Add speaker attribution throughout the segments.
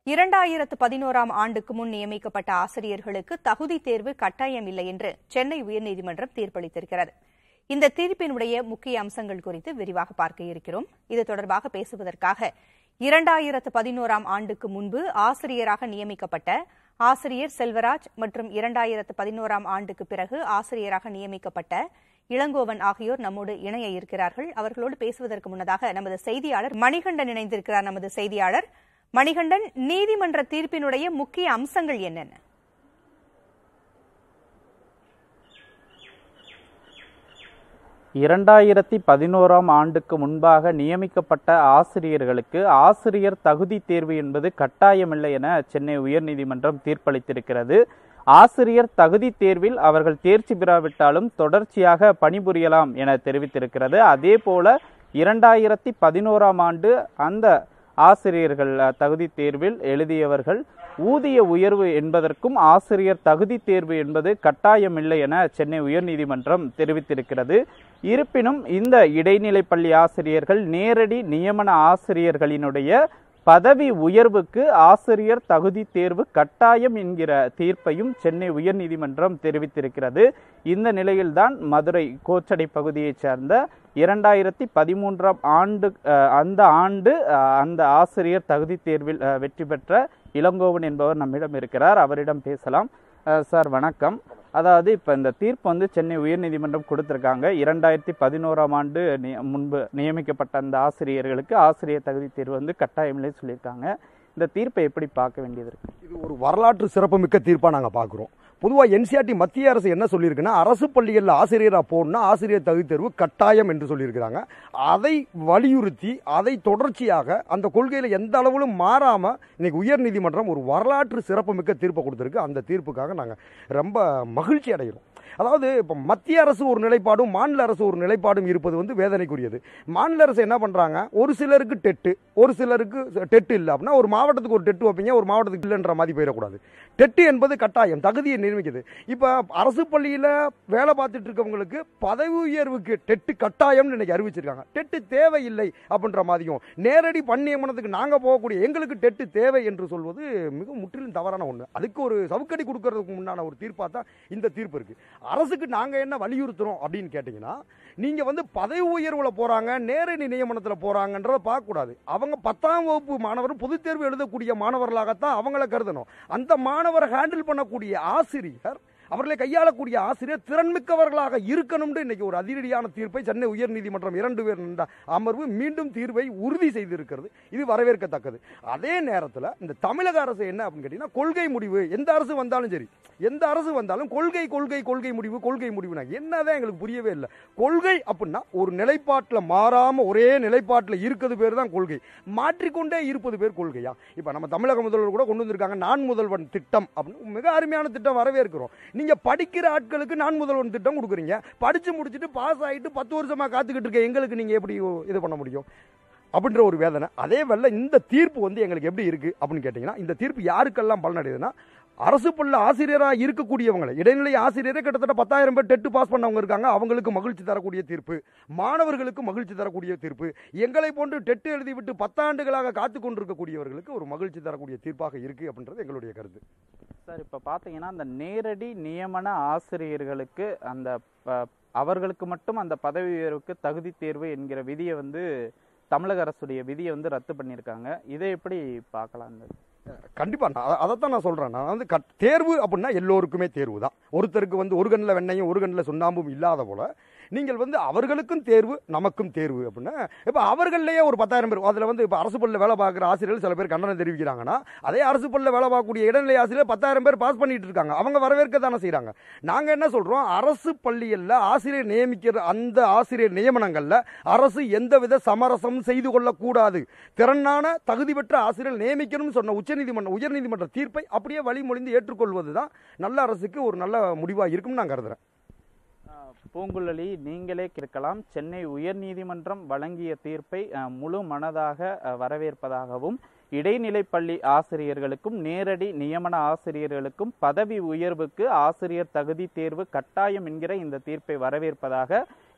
Speaker 1: இரண்டாயிரத்து பதினோராம் ஆண்டுக்கு முன் நியமிக்கப்பட்ட ஆசிரியர்களுக்கு தகுதி தேர்வு கட்டாயம் இல்லை என்று சென்னை உயர்நீதிமன்றம் தீர்ப்பளித்திருக்கிறது இந்த தீர்ப்பினுடைய முக்கிய அம்சங்கள் குறித்து விரிவாக பார்க்க இருக்கிறோம் இது தொடர்பாக பேசுவதற்காக இரண்டாயிரத்து பதினோராம் ஆண்டுக்கு முன்பு ஆசிரியராக நியமிக்கப்பட்ட ஆசிரியர் செல்வராஜ் மற்றும் இரண்டாயிரத்து பதினோராம் ஆண்டுக்கு பிறகு ஆசிரியராக நியமிக்கப்பட்ட இளங்கோவன் ஆகியோர் நம்மோடு இணைய இருக்கிறார்கள் அவர்களோடு பேசுவதற்கு முன்னதாக நமது செய்தியாளர் மணிகண்டன் இணைந்திருக்கிறார் நமது செய்தியாளர் மணிகண்டன் நீதிமன்ற தீர்ப்பினுடைய முக்கிய அம்சங்கள் என்னென்ன
Speaker 2: இரண்டாயிரத்தி பதினோராம் ஆண்டுக்கு முன்பாக நியமிக்கப்பட்ட ஆசிரியர்களுக்கு ஆசிரியர் தகுதி தேர்வு என்பது கட்டாயமில்லை என சென்னை உயர்நீதிமன்றம் தீர்ப்பளித்திருக்கிறது ஆசிரியர் தகுதி தேர்வில் அவர்கள் தேர்ச்சி பெறாவிட்டாலும் தொடர்ச்சியாக பணிபுரியலாம் என தெரிவித்திருக்கிறது அதே போல இரண்டாயிரத்தி பதினோராம் ஆண்டு அந்த ஆசிரியர்கள் அஹ், தகுதி தேர்வில் எழுதியவர்கள் ஊதிய உயர்வு என்பதற்கும் ஆசிரியர் தகுதி தேர்வு என்பது கட்டாயமில்லை என சென்னை உயர்நீதிமன்றம் தெரிவித்திருக்கிறது இருப்பினும் இந்த இடைநிலை பள்ளி ஆசிரியர்கள் நேரடி நியமன ஆசிரியர்களினுடைய பதவி உயர்வுக்கு ஆசிரியர் தகுதி தேர்வு கட்டாயம் என்கிற தீர்ப்பையும் சென்னை உயர்நீதிமன்றம் தெரிவித்திருக்கிறது இந்த நிலையில்தான் மதுரை கோச்சடை பகுதியைச் சேர்ந்த இரண்டாயிரத்தி பதிமூன்றாம் ஆண்டு அஹ், அந்த ஆண்டு அஹ், அந்த ஆசிரியர் தகுதி தேர்வில் அஹ், வெற்றி பெற்ற இளங்கோவன் என்பவர் நம்மிடம் இருக்கிறார் அவரிடம் பேசலாம் அஹ், சார் வணக்கம் அதாவது இப்போ இந்த தீர்ப்பு வந்து சென்னை உயர்நீதிமன்றம் கொடுத்திருக்காங்க இரண்டாயிரத்தி பதினோராம் ஆண்டு நி- முன்பு நியமிக்கப்பட்ட அந்த ஆசிரியர்களுக்கு ஆசிரியர் தகுதி தேர்வு வந்து கட்டாயமில்லை சொல்லியிருக்காங்க இந்த தீர்ப்பை எப்படி பார்க்க வேண்டியது இருக்கு
Speaker 3: இது ஒரு வரலாற்று சிறப்புமிக்க தீர்ப்பாக நாங்கள் பார்க்குறோம் பொதுவாக என்சிஆர்டி மத்திய அரசு என்ன சொல்லியிருக்குன்னா அரசு பள்ளிகளில் ஆசிரியராக போகணும்னா ஆசிரியர் தகுதி தேர்வு கட்டாயம் என்று சொல்லியிருக்கிறாங்க அதை வலியுறுத்தி அதை தொடர்ச்சியாக அந்த கொள்கையில் எந்த அளவிலும் மாறாமல் இன்னைக்கு உயர்நீதிமன்றம் ஒரு வரலாற்று சிறப்புமிக்க தீர்ப்பை கொடுத்துருக்கு அந்த தீர்ப்புக்காக நாங்கள் ரொம்ப மகிழ்ச்சி அடைகிறோம் அதாவது இப்போ மத்திய அரசு ஒரு நிலைப்பாடும் மாநில அரசு ஒரு நிலைப்பாடும் இருப்பது வந்து வேதனைக்குரியது மாநில அரசு என்ன பண்ணுறாங்க ஒரு சிலருக்கு டெட்டு ஒரு சிலருக்கு டெட்டு இல்லை அப்படின்னா ஒரு மாவட்டத்துக்கு ஒரு டெட்டு வைப்பீங்க ஒரு மாவட்டத்துக்கு இல்லைன்ற மாதிரி போயிடக்கூடாது டெட்டு என்பது கட்டாயம் தகுதியை நிர்ணயிக்குது இப்போ அரசு பள்ளியில் வேலை பார்த்துட்டு இருக்கவங்களுக்கு பதவி உயர்வுக்கு டெட்டு கட்டாயம்னு இன்னைக்கு அறிவிச்சிருக்காங்க டெட்டு தேவையில்லை அப்படின்ற மாதிரியும் நேரடி பணி நியமனத்துக்கு நாங்கள் போகக்கூடிய எங்களுக்கு டெட்டு தேவை என்று சொல்வது மிக முற்றிலும் தவறான ஒன்று அதுக்கு ஒரு சவுக்கடி கொடுக்கறதுக்கு முன்னான ஒரு தீர்ப்பாக தான் இந்த தீர்ப்பு இருக்குது அரசுக்கு நாங்கள் என்ன வலியுறுத்துறோம் அப்படின்னு கேட்டிங்கன்னா நீங்கள் வந்து பதவி உயர்வில் போகிறாங்க நேரடி நியமனத்தில் போகிறாங்கன்றதை பார்க்கக்கூடாது அவங்க பத்தாம் வகுப்பு மாணவர் பொதுத் தேர்வு எழுதக்கூடிய மாணவர்களாகத்தான் அவங்கள கருதணும் அந்த மாணவரை ஹேண்டில் பண்ணக்கூடிய ஆசிரியர் அவர்களை கையாளக்கூடிய ஆசிரியர் திறன்மிக்கவர்களாக இருக்கணும்னு இன்னைக்கு ஒரு அதிரடியான தீர்ப்பை சென்னை உயர்நீதிமன்றம் இரண்டு பேர் நின்ற அமர்வு மீண்டும் தீர்வை உறுதி செய்திருக்கிறது இது வரவேற்கத்தக்கது அதே நேரத்தில் இந்த தமிழக அரசு என்ன அப்படின்னு கேட்டீங்கன்னா கொள்கை முடிவு எந்த அரசு வந்தாலும் சரி எந்த அரசு வந்தாலும் கொள்கை கொள்கை கொள்கை முடிவு கொள்கை முடிவுனா என்னதான் எங்களுக்கு புரியவே இல்லை கொள்கை அப்படின்னா ஒரு நிலைப்பாட்டில் மாறாம ஒரே நிலைப்பாட்டில் இருக்கிறது பேர் தான் கொள்கை மாற்றிக்கொண்டே இருப்பது பேர் கொள்கையா இப்போ நம்ம தமிழக முதல்வர் கூட கொண்டு வந்திருக்காங்க நான் முதல்வன் திட்டம் அப்படின்னு மிக அருமையான திட்டம் வரவேற்கிறோம் நீங்க படிக்கிற ஆட்களுக்கு நான் முதல்வன் திட்டம் கொடுக்குறீங்க படிச்சு முடிச்சுட்டு பாஸ் ஆயிட்டு பத்து வருஷமா காத்துக்கிட்டு இருக்க எங்களுக்கு நீங்க எப்படி இது பண்ண முடியும் அப்படின்ற ஒரு வேதனை அதே வேளை இந்த தீர்ப்பு வந்து எங்களுக்கு எப்படி இருக்கு அப்படின்னு கேட்டிங்கன்னா இந்த தீர்ப்பு யாருக்கெல்லாம் பலனடையுதுன்னா அரசு பள்ளி ஆசிரியராக இருக்கக்கூடியவங்களை இடைநிலை ஆசிரியரே கிட்டத்தட்ட பத்தாயிரம் பேர் டெட்டு பாஸ் பண்ணவங்க இருக்காங்க அவங்களுக்கு மகிழ்ச்சி தரக்கூடிய தீர்ப்பு மாணவர்களுக்கு மகிழ்ச்சி தரக்கூடிய தீர்ப்பு எங்களை போன்று டெட்டு எழுதிவிட்டு பத்தாண்டுகளாக காத்து கொண்டிருக்கக்கூடியவர்களுக்கு ஒரு மகிழ்ச்சி தரக்கூடிய தீர்ப்பாக இருக்கு அப்படின்றது எங்களுடைய கருத்து
Speaker 2: சார் இப்போ பார்த்தீங்கன்னா அந்த நேரடி நியமன ஆசிரியர்களுக்கு அந்த ப- அவர்களுக்கு மட்டும் அந்த பதவி உயர்வுக்கு தகுதி தேர்வு என்கிற விதியை வந்து தமிழக அரசுடைய விதியை வந்து ரத்து பண்ணியிருக்காங்க இதை எப்படி பார்க்கலாம் இந்த
Speaker 3: கண்டிப்பா நான் அத- அதைத்தான் நான் சொல்றேன் நான் வந்து கட்- தேர்வு அப்படின்னா எல்லோருக்குமே தேர்வு தான் ஒருத்தருக்கு வந்து ஒரு கண்ணில் வெண்ணையும் ஒரு கண்ணில் சுண்ணாம்பும் இல்லாத போல நீங்கள் வந்து அவர்களுக்கும் தேர்வு நமக்கும் தேர்வு அப்படின்னா இப்போ அவர்கள்லேயே ஒரு பத்தாயிரம் பேர் அதில் வந்து இப்போ அரசு பள்ளியில் வேலை பார்க்குற ஆசிரியர்கள் சில பேர் கண்டனம் தெரிவிக்கிறாங்கன்னா அதே அரசு பள்ளியில் வேலை பார்க்கக்கூடிய இடைநிலை ஆசிரியர் பத்தாயிரம் பேர் பாஸ் பண்ணிட்டு இருக்காங்க அவங்க வரவேற்க தானே செய்கிறாங்க நாங்கள் என்ன சொல்கிறோம் அரசு பள்ளியில் ஆசிரியர் நியமிக்கிற அந்த ஆசிரியர் நியமனங்களில் அரசு எந்தவித சமரசம் செய்து கொள்ளக்கூடாது திறனான தகுதி பெற்ற ஆசிரியர் நியமிக்கணும்னு சொன்ன உச்சநீதிமன்ற உயர்நீதிமன்ற தீர்ப்பை அப்படியே வழிமொழிந்து ஏற்றுக்கொள்வது தான் நல்ல அரசுக்கு ஒரு நல்ல முடிவாக இருக்கும்னு நான் கருதுறேன்
Speaker 2: அஹ், பூங்குழலி நீங்களே கேட்கலாம் சென்னை உயர்நீதிமன்றம் வழங்கிய தீர்ப்பை அஹ், முழு மனதாக அஹ், வரவேற்பதாகவும் இடைநிலை பள்ளி ஆசிரியர்களுக்கும் நேரடி நியமன ஆசிரியர்களுக்கும் பதவி உயர்வுக்கு ஆசிரியர் தகுதி தேர்வு கட்டாயம் என்கிற இந்த தீர்ப்பை வரவேற்பதாக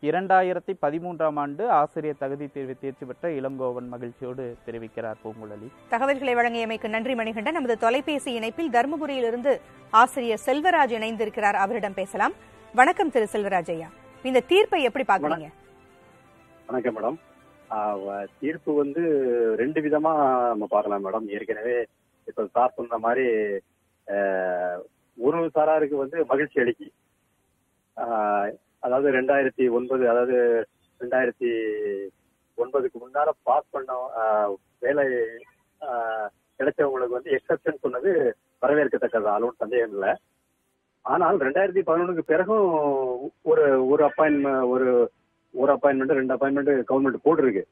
Speaker 2: இரண்டாயிரத்தி பதிமூன்றாம் ஆண்டு ஆசிரியர் தகுதி தேர்வு தேர்ச்சி பெற்ற இளங்கோவன் மகிழ்ச்சியோடு தெரிவிக்கிறார் பூங்குழலி
Speaker 1: தகவல்களை வழங்கியமைக்கு நன்றி மணிகண்டன் நமது தொலைபேசி இணைப்பில் தருமபுரியிலிருந்து ஆசிரியர் செல்வராஜ் இணைந்திருக்கிறார் அவரிடம் பேசலாம் வணக்கம் திரு செல்வராஜ் ஐயா இந்த தீர்ப்பை எப்படி பாக்குறீங்க
Speaker 4: வணக்கம் மேடம் ஆஹ் வ- தீர்ப்பு வந்து ரெண்டு விதமா நம்ம பார்க்கலாம் மேடம் ஏற்கனவே இப்ப சார் சொன்ன மாதிரி ஆஹ், ஒரு சாராருக்கு வந்து மகிழ்ச்சி அளிக்கி ஆஹ், அதாவது ரெண்டாயிரத்தி ஒன்பது அதாவது ரெண்டாயிரத்தி ஒன்பதுக்கு முன்னால பாஸ் பண்ண ஆஹ், வேலை ஆஹ், கிடைச்சவங்களுக்கு வந்து எக்ஸப்ஷன் சொன்னது வரவேற்கத்தக்கது அளவு சந்தேகம் இல்லை ஆனால் ரெண்டாயிரத்தி பதினொன்றுக்கு பிறகும் ஒரு ஒரு அப்பாயின்மெண்ட் ஒரு ஒரு அப்பாயின்மெண்ட் ரெண்டு அப்பாயின்மெண்ட் கவர்மெண்ட் போட்டிருக்கு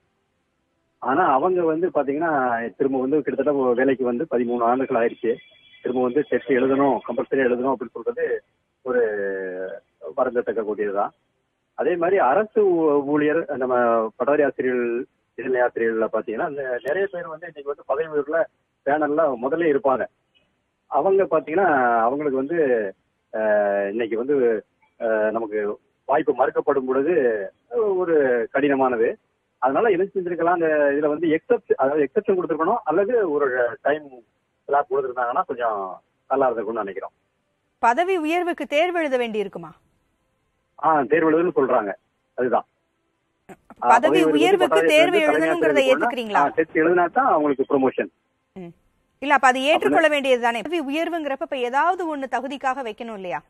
Speaker 4: ஆனா அவங்க வந்து பாத்தீங்கன்னா திரும்ப வந்து கிட்டத்தட்ட வேலைக்கு வந்து பதிமூணு ஆண்டுகள் ஆயிடுச்சு திரும்ப வந்து டெஸ்ட் எழுதணும் கம்பல்சரி எழுதணும் அப்படின்னு சொல்றது ஒரு வருந்தத்தக்க கூடியதுதான் அதே மாதிரி அரசு ஊ- ஊழியர் நம்ம பட்டதாரி ஆசிரியர்கள் இடைநிலை ஆசிரியர்கள்ல பாத்தீங்கன்னா நெ- நிறைய பேர் வந்து இன்னைக்கு வந்து பதவி உயர்வுல பேனல்ல முதல்ல இருப்பாங்க அவங்க பாத்தீங்கன்னா அவங்களுக்கு வந்து அஹ், இன்னைக்கு வந்து அஹ், நமக்கு வாய்ப்பு மறுக்கப்படும் பொழுது ஒரு கடினமானது அதனால என்ன செஞ்சிருக்கலாம் அந்த இதுல வந்து எக்ஸப்ட் அதாவது எக்ஸப்ஷன் கொடுத்துருக்கணும் அல்லது ஒரு டைம் ஸ்லாப் கொடுத்துருந்தாங்கன்னா கொஞ்சம் நல்லா இருந்திருக்கும்னு நினைக்கிறோம்
Speaker 1: பதவி உயர்வுக்கு தேர்வு எழுத வேண்டி இருக்குமா
Speaker 4: ஆ தேர்வு எழுதுன்னு சொல்றாங்க அதுதான் ஆ,
Speaker 1: பதவி
Speaker 4: உயர்வுக்கு
Speaker 1: உயர்வுக்கு
Speaker 4: பதவி
Speaker 1: தேர்வு
Speaker 4: உயர்வுக்கு தலைமை
Speaker 1: எழுதணுங்கிறத
Speaker 4: ஆசிரியர்
Speaker 1: ஏத்துக்கிறீங்களா
Speaker 4: ஆ, டெஸ்ட் எழுதினா தான் அவங்களுக்கு ப்ரொமோஷன்
Speaker 1: இல்ல அப்ப அதை ஏற்றுக்கொள்ள வேண்டியது தானே பதவி உயர்வுங்கிறப்ப இப்ப ஏதாவது ஒண்ணு தகுதிக்காக வைக்கணும் இல்லையா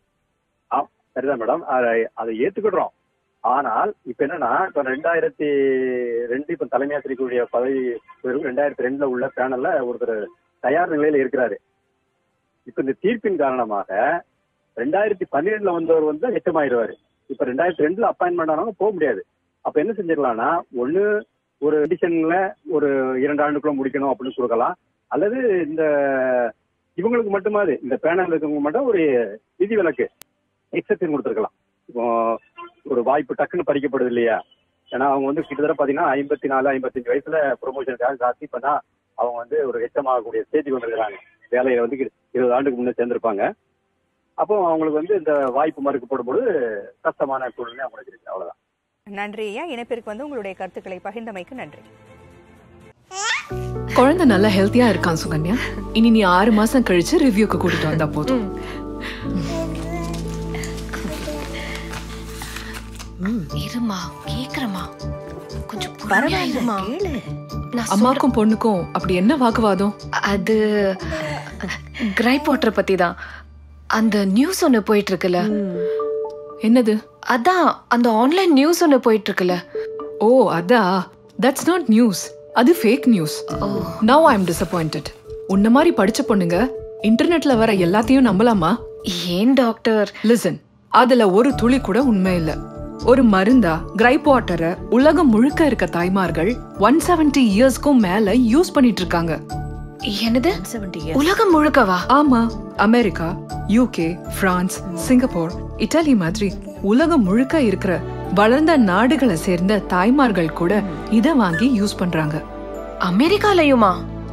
Speaker 4: சரிதான் மேடம் அதை அதை ஏத்துக்கிடுறோம் ஆனால் இப்ப என்னன்னா இப்ப ரெண்டாயிரத்தி ரெண்டு இப்ப தலைமை ஆசிரியக்கூடிய பதவி உயர்வு ரெண்டாயிரத்தி ரெண்டுல உள்ள பேனல்ல ஒருத்தர் தயார் நிலையில இருக்கிறாரு இப்ப இந்த தீர்ப்பின் காரணமாக ரெண்டாயிரத்தி பன்னிரெண்டுல வந்தவர் வந்து எச்சமாயிருவாரு இப்ப ரெண்டாயிரத்தி ரெண்டுல அப்பாயின்மெண்ட் ஆனவங்க போக முடியாது அப்ப என்ன செஞ்சிடலாம்னா ஒண்ணு ஒரு எடிஷன்ல ஒரு இரண்டு ஆண்டுக்குள்ள முடிக்கணும் அப்படின்னு கொடுக்கலாம் அல்லது இந்த இவங்களுக்கு மட்டுமாது இந்த பேனல் இருக்கவங்க மட்டும் ஒரு விதிவிலக்கு எக்ஸப்ஷன் கொடுத்துருக்கலாம் இப்போ ஒரு வாய்ப்பு டக்குன்னு பறிக்கப்படுது இல்லையா ஏன்னா அவங்க வந்து கிட்டத்தட்ட பாத்தீங்கன்னா ஐம்பத்தி நாலு ஐம்பத்தஞ்சு வயசுல ப்ரொமோஷனுக்காக காசு பண்ணா அவங்க வந்து ஒரு எச்சமாகக்கூடிய ஸ்டேஜுக்கு வந்திருக்கிறாங்க வேலையில வந்து கிட்ட- இருபது ஆண்டுக்கு முன்னே சேர்ந்திருப்பாங்க அப்போ அவங்களுக்கு வந்து இந்த வாய்ப்பு மறுக்கப்படும் பொழுது கஷ்டமான சூழ்நிலை அவங்களுக்கு இருக்கு அவ்வளவுதான்
Speaker 1: நன்றி ஐயா இணைப்பிற்கு வந்து உங்களுடைய கருத்துக்களை பகிர்ந்தமைக்கு நன்றி
Speaker 5: குழந்தை நல்லா ஹெல்த்தியா இருக்கான் சுகன்யா இனி நீ ஆறு மாசம் கழிச்சு ரிவ்யூக்கு கூட்டிட்டு வந்தா போதும்
Speaker 6: இருமா கேக்குறமா கொஞ்சம் பொறுமையா
Speaker 7: பரவாயில்ல
Speaker 6: இருமா
Speaker 7: கேளு
Speaker 6: நான் சொல்றேன்.
Speaker 5: அம்மாக்கும் பொண்ணுக்கும் அப்படி என்ன வாக்குவாதம்
Speaker 6: அது கிரைப் வாட்டர் பத்தி தான் அந்த நியூஸ் ஒன்னு போயிட்டு இருக்குல்ல
Speaker 5: என்னது
Speaker 6: அதான் அந்த ஆன்லைன் நியூஸ் ஒன்னு போயிட்டு இருக்குல்ல
Speaker 5: ஓ அதா தட்ஸ் நாட் நியூஸ் அது fake news
Speaker 6: oh
Speaker 5: now I am disappointed உன்ன மாதிரி படிச்ச பொண்ணுங்க இன்டர்நெட்ல வர எல்லாத்தையும் நம்பலாமா
Speaker 6: ஏன் டாக்டர்
Speaker 5: லிசன் அதுல ஒரு துளி கூட உண்மை இல்ல ஒரு மருந்தா கிரைப் வாட்டரை உலகம் முழுக்க இருக்க தாய்மார்கள் ஒன் செவன்டி இயர்ஸ்க்கும் மேல யூஸ் பண்ணிட்டு இருக்காங்க
Speaker 6: என்னது
Speaker 7: 70 years.
Speaker 6: உலகம் முழுக்கவா
Speaker 5: ஆமா America UK France Singapore Italy மாதிரி உலகம் முழுக்க இருக்கிற வளர்ந்த நாடுகளை சேர்ந்த தாய்மார்கள் கூட இத வாங்கி யூஸ் பண்றாங்க
Speaker 6: அமெரிக்காலயுமா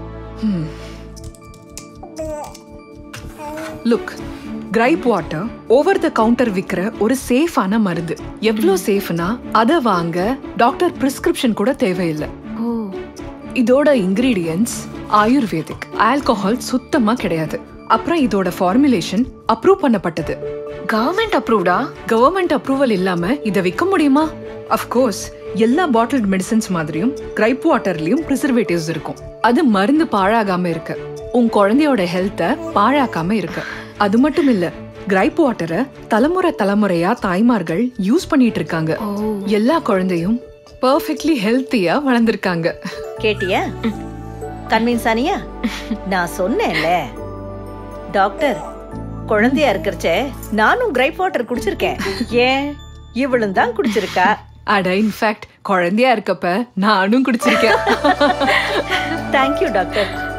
Speaker 5: look gripe water over the counter விக்கிற ஒரு சேஃபான மருந்து எவ்வளவு சேஃப்னா அத வாங்க டாக்டர் பிரிஸ்கிரிப்ஷன் கூட தேவையில்லை
Speaker 6: ஓ
Speaker 5: இதோட இன்கிரீடியன்ட்ஸ் ஆயுர்வேதிக் ஆல்கஹால் சுத்தமா கிடையாது அப்புறம் இதோட ஃபார்முலேஷன் அப்ரூவ் பண்ணப்பட்டது
Speaker 6: கவர்மெண்ட் அப்ரூவ்டா
Speaker 5: கவர்மெண்ட் அப்ரூவல் இல்லாம இத விற்க முடியுமா கோர்ஸ் எல்லா பாட்டில்ட் மெடிசன்ஸ் மாதிரியும் கிரைப் வாட்டர்லயும் ப்ரிசர்வேட்டிவ்ஸ் இருக்கும் அது மருந்து பாழாகாம இருக்கு உன் குழந்தையோட ஹெல்த்த பாழாக்காம இருக்கு அது மட்டும் இல்ல கிரைப் வாட்டரை தலைமுறை தலைமுறையா தாய்மார்கள் யூஸ் பண்ணிட்டு இருக்காங்க
Speaker 6: ஓ
Speaker 5: எல்லா குழந்தையும் பெர்ஃபெக்ட்லி ஹெல்த்தியா வளர்ந்திருக்காங்க
Speaker 7: கேட்டியா கன்வின்ஸ் ஆனியா நான் சொன்னேன்ல டாக்டர் குழந்தையா இருக்கிறச்சே நானும் கிரைப் வாட்டர் குடிச்சிருக்கேன் ஏன் இவளும் தான் குடிச்சிருக்கா
Speaker 5: அட இன்ஃபேக்ட் குழந்தையா இருக்கப்ப நானும் குடிச்சிருக்கேன்
Speaker 7: தேங்க்யூ டாக்டர்